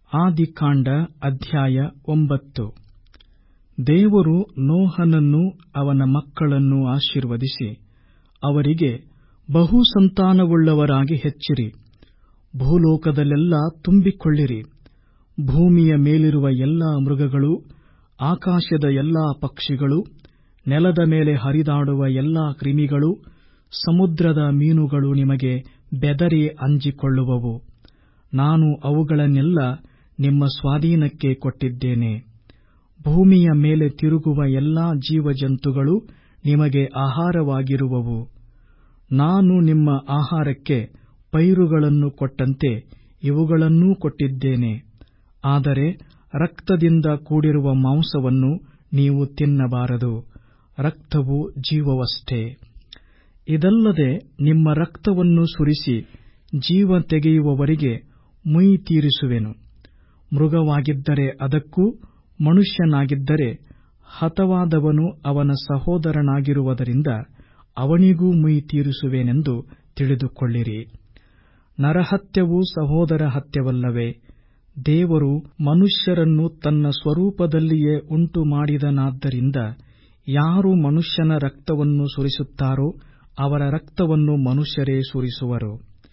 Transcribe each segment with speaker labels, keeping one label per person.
Speaker 1: ಆದಿಕಾಂಡ ಅಧ್ಯಾಯ ಒಂಬತ್ತು ದೇವರು ನೋಹನನ್ನೂ ಅವನ ಮಕ್ಕಳನ್ನೂ ಆಶೀರ್ವದಿಸಿ ಅವರಿಗೆ ಬಹುಸಂತಾನವುಳ್ಳವರಾಗಿ ಹೆಚ್ಚಿರಿ ಭೂಲೋಕದಲ್ಲೆಲ್ಲಾ ತುಂಬಿಕೊಳ್ಳಿರಿ ಭೂಮಿಯ ಮೇಲಿರುವ ಎಲ್ಲಾ ಮೃಗಗಳು ಆಕಾಶದ ಎಲ್ಲಾ ಪಕ್ಷಿಗಳು ನೆಲದ ಮೇಲೆ ಹರಿದಾಡುವ ಎಲ್ಲಾ ಕ್ರಿಮಿಗಳು ಸಮುದ್ರದ ಮೀನುಗಳು ನಿಮಗೆ ಬೆದರಿ ಅಂಜಿಕೊಳ್ಳುವವು ನಾನು ಅವುಗಳನ್ನೆಲ್ಲಾ ನಿಮ್ಮ ಸ್ವಾಧೀನಕ್ಕೆ ಕೊಟ್ಟಿದ್ದೇನೆ ಭೂಮಿಯ ಮೇಲೆ ತಿರುಗುವ ಎಲ್ಲಾ ಜೀವಜಂತುಗಳು ನಿಮಗೆ ಆಹಾರವಾಗಿರುವವು ನಾನು ನಿಮ್ಮ ಆಹಾರಕ್ಕೆ ಪೈರುಗಳನ್ನು ಕೊಟ್ಟಂತೆ ಇವುಗಳನ್ನೂ ಕೊಟ್ಟಿದ್ದೇನೆ ಆದರೆ ರಕ್ತದಿಂದ ಕೂಡಿರುವ ಮಾಂಸವನ್ನು ನೀವು ತಿನ್ನಬಾರದು ರಕ್ತವು ಜೀವವಷ್ಟೇ ಇದಲ್ಲದೆ ನಿಮ್ಮ ರಕ್ತವನ್ನು ಸುರಿಸಿ ಜೀವ ತೆಗೆಯುವವರಿಗೆ ಮುಯ್ಯಿ ತೀರಿಸುವೆನು ಮೃಗವಾಗಿದ್ದರೆ ಅದಕ್ಕೂ ಮನುಷ್ಯನಾಗಿದ್ದರೆ ಹತವಾದವನು ಅವನ ಸಹೋದರನಾಗಿರುವುದರಿಂದ ಅವನಿಗೂ ಮುಯ್ಯಿ ತೀರಿಸುವೆನೆಂದು ತಿಳಿದುಕೊಳ್ಳಿರಿ ನರಹತ್ಯವು ಸಹೋದರ ಹತ್ಯವಲ್ಲವೇ ದೇವರು ಮನುಷ್ಯರನ್ನು ತನ್ನ ಸ್ವರೂಪದಲ್ಲಿಯೇ ಉಂಟುಮಾಡಿದನಾದ್ದರಿಂದ ಯಾರು ಮನುಷ್ಯನ ರಕ್ತವನ್ನು ಸುರಿಸುತ್ತಾರೋ ಅವರ ರಕ್ತವನ್ನು ಮನುಷ್ಯರೇ ಸುರಿಸುವರು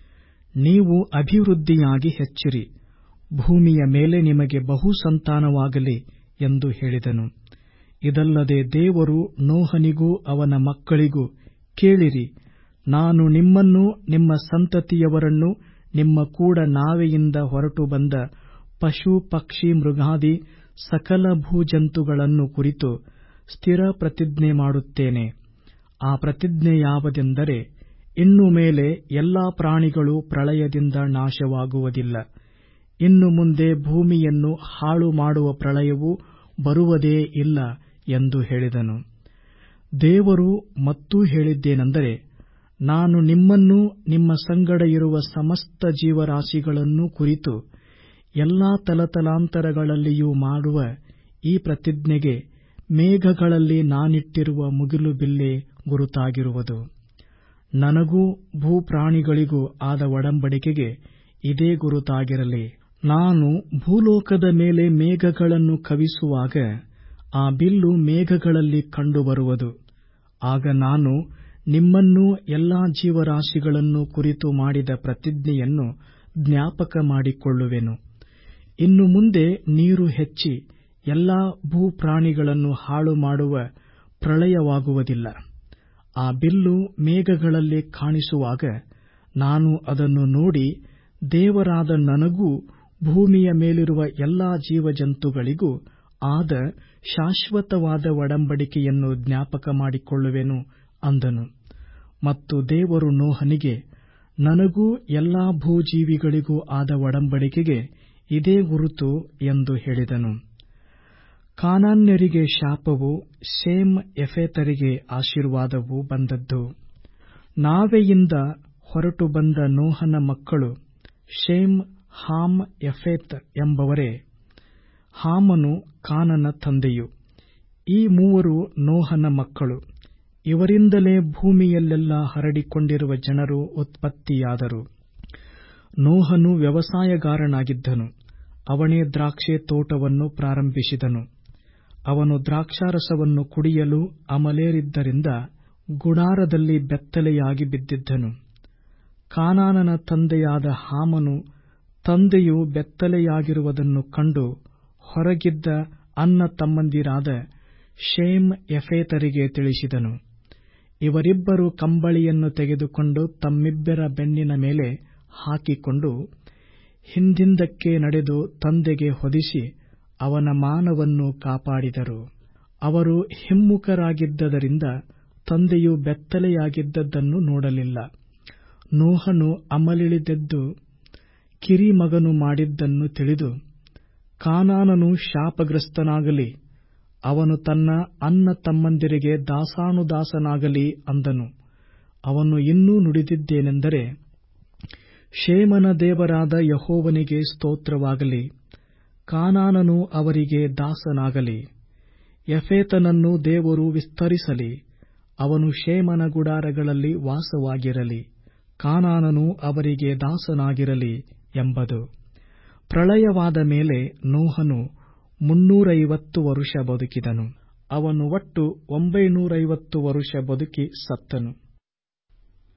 Speaker 1: ನೀವು ಅಭಿವೃದ್ಧಿಯಾಗಿ ಹೆಚ್ಚಿರಿ ಭೂಮಿಯ ಮೇಲೆ ನಿಮಗೆ ಬಹುಸಂತಾನವಾಗಲಿ ಎಂದು ಹೇಳಿದನು ಇದಲ್ಲದೆ ದೇವರು ನೋಹನಿಗೂ ಅವನ ಮಕ್ಕಳಿಗೂ ಕೇಳಿರಿ ನಾನು ನಿಮ್ಮನ್ನೂ ನಿಮ್ಮ ಸಂತತಿಯವರನ್ನೂ ನಿಮ್ಮ ಕೂಡ ನಾವೆಯಿಂದ ಹೊರಟು ಬಂದ ಪಶು ಪಕ್ಷಿ ಮೃಗಾದಿ ಸಕಲ ಭೂಜಂತುಗಳನ್ನು ಕುರಿತು ಸ್ಥಿರ ಪ್ರತಿಜ್ಞೆ ಮಾಡುತ್ತೇನೆ ಆ ಪ್ರತಿಜ್ಞೆ ಯಾವುದೆಂದರೆ ಇನ್ನು ಮೇಲೆ ಎಲ್ಲಾ ಪ್ರಾಣಿಗಳು ಪ್ರಳಯದಿಂದ ನಾಶವಾಗುವುದಿಲ್ಲ ಇನ್ನು ಮುಂದೆ ಭೂಮಿಯನ್ನು ಹಾಳು ಮಾಡುವ ಪ್ರಳಯವು ಬರುವುದೇ ಇಲ್ಲ ಎಂದು ಹೇಳಿದನು ದೇವರು ಮತ್ತೂ ಹೇಳಿದ್ದೇನೆಂದರೆ ನಾನು ನಿಮ್ಮನ್ನೂ ನಿಮ್ಮ ಸಂಗಡ ಇರುವ ಸಮಸ್ತ ಜೀವರಾಶಿಗಳನ್ನೂ ಕುರಿತು ಎಲ್ಲಾ ತಲತಲಾಂತರಗಳಲ್ಲಿಯೂ ಮಾಡುವ ಈ ಪ್ರತಿಜ್ಞೆಗೆ ಮೇಘಗಳಲ್ಲಿ ನಾನಿಟ್ಟಿರುವ ಮುಗಿಲುಬಿಲ್ಲೇ ಗುರುತಾಗಿರುವುದು ನನಗೂ ಭೂಪ್ರಾಣಿಗಳಿಗೂ ಆದ ಒಡಂಬಡಿಕೆಗೆ ಇದೇ ಗುರುತಾಗಿರಲಿ ನಾನು ಭೂಲೋಕದ ಮೇಲೆ ಮೇಘಗಳನ್ನು ಕವಿಸುವಾಗ ಆ ಬಿಲ್ಲು ಮೇಘಗಳಲ್ಲಿ ಕಂಡುಬರುವುದು ಆಗ ನಾನು ನಿಮ್ಮನ್ನೂ ಎಲ್ಲಾ ಜೀವರಾಶಿಗಳನ್ನು ಕುರಿತು ಮಾಡಿದ ಪ್ರತಿಜ್ಞೆಯನ್ನು ಜ್ಞಾಪಕ ಮಾಡಿಕೊಳ್ಳುವೆನು ಇನ್ನು ಮುಂದೆ ನೀರು ಹೆಚ್ಚಿ ಎಲ್ಲಾ ಭೂಪ್ರಾಣಿಗಳನ್ನು ಹಾಳು ಮಾಡುವ ಪ್ರಳಯವಾಗುವುದಿಲ್ಲ ಆ ಬಿಲ್ಲು ಮೇಘಗಳಲ್ಲಿ ಕಾಣಿಸುವಾಗ ನಾನು ಅದನ್ನು ನೋಡಿ ದೇವರಾದ ನನಗೂ ಭೂಮಿಯ ಮೇಲಿರುವ ಎಲ್ಲಾ ಜೀವಜಂತುಗಳಿಗೂ ಆದ ಶಾಶ್ವತವಾದ ಒಡಂಬಡಿಕೆಯನ್ನು ಜ್ಞಾಪಕ ಮಾಡಿಕೊಳ್ಳುವೆನು ಅಂದನು ಮತ್ತು ದೇವರು ನೋಹನಿಗೆ ನನಗೂ ಎಲ್ಲಾ ಭೂಜೀವಿಗಳಿಗೂ ಆದ ಒಡಂಬಡಿಕೆಗೆ ಇದೇ ಗುರುತು ಎಂದು ಹೇಳಿದನು ಕಾನಾನ್ಯರಿಗೆ ಶಾಪವು ಶೇಮ್ ಎಫೆತರಿಗೆ ಆಶೀರ್ವಾದವು ಬಂದದ್ದು ನಾವೆಯಿಂದ ಹೊರಟು ಬಂದ ನೋಹನ ಮಕ್ಕಳು ಶೇಮ್ ಹಾಮ್ ಎಫೆತ್ ಎಂಬವರೇ ಹಾಮನು ಕಾನನ ತಂದೆಯು ಈ ಮೂವರು ನೋಹನ ಮಕ್ಕಳು ಇವರಿಂದಲೇ ಭೂಮಿಯಲ್ಲೆಲ್ಲಾ ಹರಡಿಕೊಂಡಿರುವ ಜನರು ಉತ್ಪತ್ತಿಯಾದರು ನೋಹನು ವ್ಯವಸಾಯಗಾರನಾಗಿದ್ದನು ಅವನೇ ದ್ರಾಕ್ಷೆ ತೋಟವನ್ನು ಪ್ರಾರಂಭಿಸಿದನು ಅವನು ದ್ರಾಕ್ಷಾರಸವನ್ನು ಕುಡಿಯಲು ಅಮಲೇರಿದ್ದರಿಂದ ಗುಡಾರದಲ್ಲಿ ಬೆತ್ತಲೆಯಾಗಿ ಬಿದ್ದಿದ್ದನು ಕಾನಾನನ ತಂದೆಯಾದ ಹಾಮನು ತಂದೆಯು ಬೆತ್ತಲೆಯಾಗಿರುವುದನ್ನು ಕಂಡು ಹೊರಗಿದ್ದ ಅನ್ನ ತಮ್ಮಂದಿರಾದ ಶೇಮ್ ಎಫೇತರಿಗೆ ತಿಳಿಸಿದನು ಇವರಿಬ್ಬರು ಕಂಬಳಿಯನ್ನು ತೆಗೆದುಕೊಂಡು ತಮ್ಮಿಬ್ಬರ ಬೆನ್ನಿನ ಮೇಲೆ ಹಾಕಿಕೊಂಡು ಹಿಂದಿಂದಕ್ಕೆ ನಡೆದು ತಂದೆಗೆ ಹೊದಿಸಿ ಅವನ ಮಾನವನ್ನು ಕಾಪಾಡಿದರು ಅವರು ಹಿಮ್ಮುಖರಾಗಿದ್ದರಿಂದ ತಂದೆಯು ಬೆತ್ತಲೆಯಾಗಿದ್ದದ್ದನ್ನು ನೋಡಲಿಲ್ಲ ನೋಹನು ಅಮಲಿಳಿದೆದ್ದು ಕಿರಿಮಗನು ಮಾಡಿದ್ದನ್ನು ತಿಳಿದು ಕಾನಾನನು ಶಾಪಗ್ರಸ್ತನಾಗಲಿ ಅವನು ತನ್ನ ಅನ್ನ ತಮ್ಮಂದಿರಿಗೆ ದಾಸಾನುದಾಸನಾಗಲಿ ಅಂದನು ಅವನು ಇನ್ನೂ ನುಡಿದಿದ್ದೇನೆಂದರೆ ಶೇಮನ ದೇವರಾದ ಯಹೋವನಿಗೆ ಸ್ತೋತ್ರವಾಗಲಿ ಕಾನಾನನು ಅವರಿಗೆ ದಾಸನಾಗಲಿ ಯಫೇತನನ್ನು ದೇವರು ವಿಸ್ತರಿಸಲಿ ಅವನು ಶೇಮನ ಗುಡಾರಗಳಲ್ಲಿ ವಾಸವಾಗಿರಲಿ ಕಾನಾನನು ಅವರಿಗೆ ದಾಸನಾಗಿರಲಿ ಎಂಬುದು ಪ್ರಳಯವಾದ ಮೇಲೆ ನೋಹನು ಮುನ್ನೂರೈವತ್ತು ವರುಷ ಬದುಕಿದನು ಅವನು ಒಟ್ಟು ಒಂಬೈನೂರೈವತ್ತು ವರುಷ ಬದುಕಿ ಸತ್ತನು